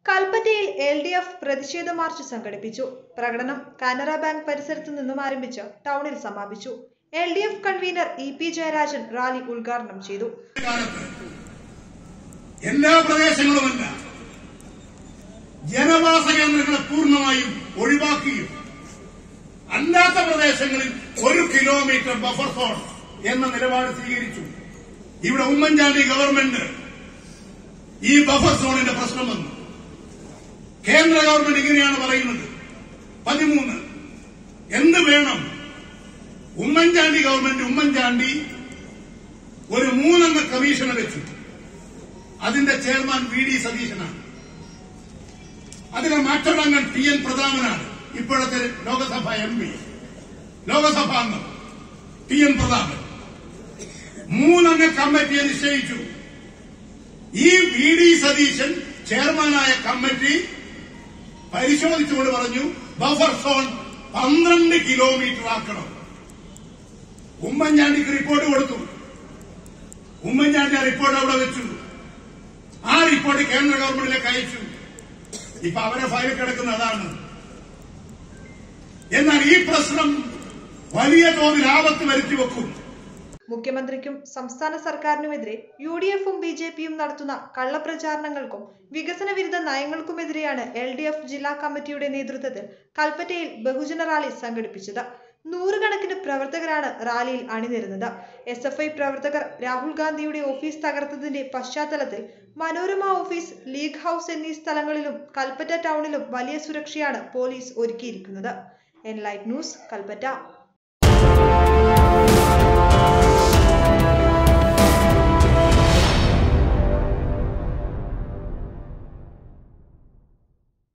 കൽപ്പറ്റയിൽ L D F പ്രതിഷേധ march സംഘടിപ്പിച്ചു പ്രകടനം കാനറ ബാങ്ക് പരിസരത്തു നിന്നും ആരംഭിച്ച് ടൗണിൽ സമാപിച്ചു L D F convener E P Jayarajan rally ഉദ്ഘാടനം ചെയ്തു കാലത്ത് എല്ലാ പ്രദേശങ്ങളുമല്ല ജനവാസ കേന്ദ്രങ്ങളെ പൂർണ്ണമായും ഒഴിവാക്കിയും അല്ലാത്ത പ്രദേശങ്ങളിൽ ഒരു കിലോമീറ്റർ ബഫർ സോൺ എന്ന നിലപാട് സ്വീകരിച്ചു ഇവിടെ ഉമ്മൻചാണ്ടി ഗവൺമെന്റ് ഈ ബഫർ സോണിന്റെ പ്രശ്നം വന്നു കേന്ദ്ര ഗവൺമെന്റ് ഇങ്ങനെയാണ് പറയുന്നത് പതിമൂന്ന് എന്ത് വേണം ഉമ്മൻചാണ്ടി ഗവൺമെന്റ് ഉമ്മൻചാണ്ടി ഒരു മൂന്നംഗ കമ്മീഷനെ വെച്ചു അതിന്റെ ചെയർമാൻ വി ഡി സതീശനാണ് അതിലെ മറ്റൊരംഗം ടി എൻ പ്രതാപനാണ് ഇപ്പോഴത്തെ ലോകസഭ എം പി ലോകസഭാ അംഗം ടി എൻ പ്രതാപൻ മൂന്നംഗ കമ്മിറ്റിയെ നിശ്ചയിച്ചു ഈ വി ഡി സതീശൻ ചെയർമാനായ കമ്മിറ്റി പരിശോധിച്ചുകൊണ്ട് പറഞ്ഞു ബഫർ സോൺ പന്ത്രണ്ട് കിലോമീറ്റർ ആക്കണം ഉമ്മൻചാണ്ടിക്ക് റിപ്പോർട്ട് കൊടുത്തു ഉമ്മൻചാണ്ടി ആ റിപ്പോർട്ട് അവിടെ വെച്ചു ആ റിപ്പോർട്ട് കേന്ദ്ര ഗവൺമെന്റിലേക്ക് അയച്ചു ഇപ്പൊ അവരെ ഫയൽ കിടക്കുന്ന അതാണ് എന്നാൽ ഈ പ്രശ്നം വലിയ തോതിൽ ആപത്ത് വരുത്തി വെക്കും മുഖ്യമന്ത്രിക്കും സംസ്ഥാന സർക്കാരിനുമെതിരെ യു ഡി എഫും ബി ജെ പിയും നടത്തുന്ന കള്ളപ്രചാരണങ്ങൾക്കും വികസന വിരുദ്ധ നയങ്ങൾക്കുമെതിരെയാണ് എൽ ഡി എഫ് ജില്ലാ കമ്മിറ്റിയുടെ നേതൃത്വത്തിൽ കൽപ്പറ്റയിൽ ബഹുജന റാലി സംഘടിപ്പിച്ചത് നൂറുകണക്കിന് പ്രവർത്തകരാണ് റാലിയിൽ അണിനിരുന്നത് എസ് എഫ് ഐ പ്രവർത്തകർ രാഹുൽ ഗാന്ധിയുടെ ഓഫീസ് തകർത്തതിന്റെ പശ്ചാത്തലത്തിൽ മനോരമ ഓഫീസ് ലീഗ് ഹൌസ് എന്നീ സ്ഥലങ്ങളിലും കൽപ്പറ്റ ടൗണിലും വലിയ സുരക്ഷയാണ് പോലീസ് ഒരുക്കിയിരിക്കുന്നത് എൻ ലൈറ്റ് ന്യൂസ് കൽപ്പറ്റ